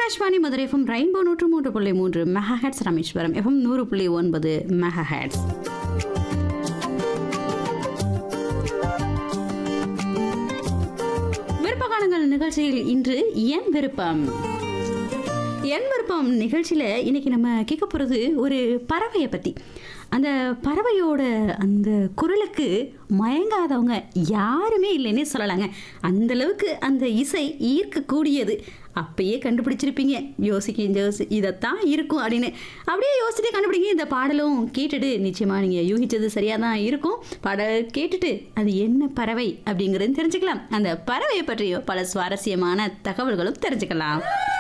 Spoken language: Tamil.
ஆகாஷ்வாணி மதுரை எஃப்எம் ரெயின்போ நூற்று மூன்று புள்ளி மூன்று மெகா ஹெட்ஸ் ராமேஸ்வரம் எஃப்எம் நூறு புள்ளி ஒன்பது மெகா ஹெட்ஸ் விருப்பகாலங்கள் நிகழ்ச்சியில் இன்று என் விருப்பம் என் விருப்பம் நிகழ்ச்சியில் இன்னைக்கு நம்ம கேட்க போகிறது ஒரு பறவையை பற்றி அந்த பறவையோட அந்த குரலுக்கு மயங்காதவங்க யாருமே இல்லைன்னே சொல்லலாங்க அந்த அளவுக்கு அந்த இசை ஈர்க்கக்கூடியது அப்பயே கண்டுபிடிச்சிருப்பீங்க யோசிக்க யோசி இதைத்தான் இருக்கும் அப்படின்னு அப்படியே யோசிச்சுட்டே கண்டுபிடிங்க இந்த பாடலும் கேட்டுட்டு நிச்சயமாக நீங்கள் யூகிச்சது சரியாக தான் இருக்கும் பாடல் கேட்டுட்டு அது என்ன பறவை அப்படிங்கிறது தெரிஞ்சுக்கலாம் அந்த பறவையை பற்றியோ பல சுவாரஸ்யமான தகவல்களும் தெரிஞ்சுக்கலாம்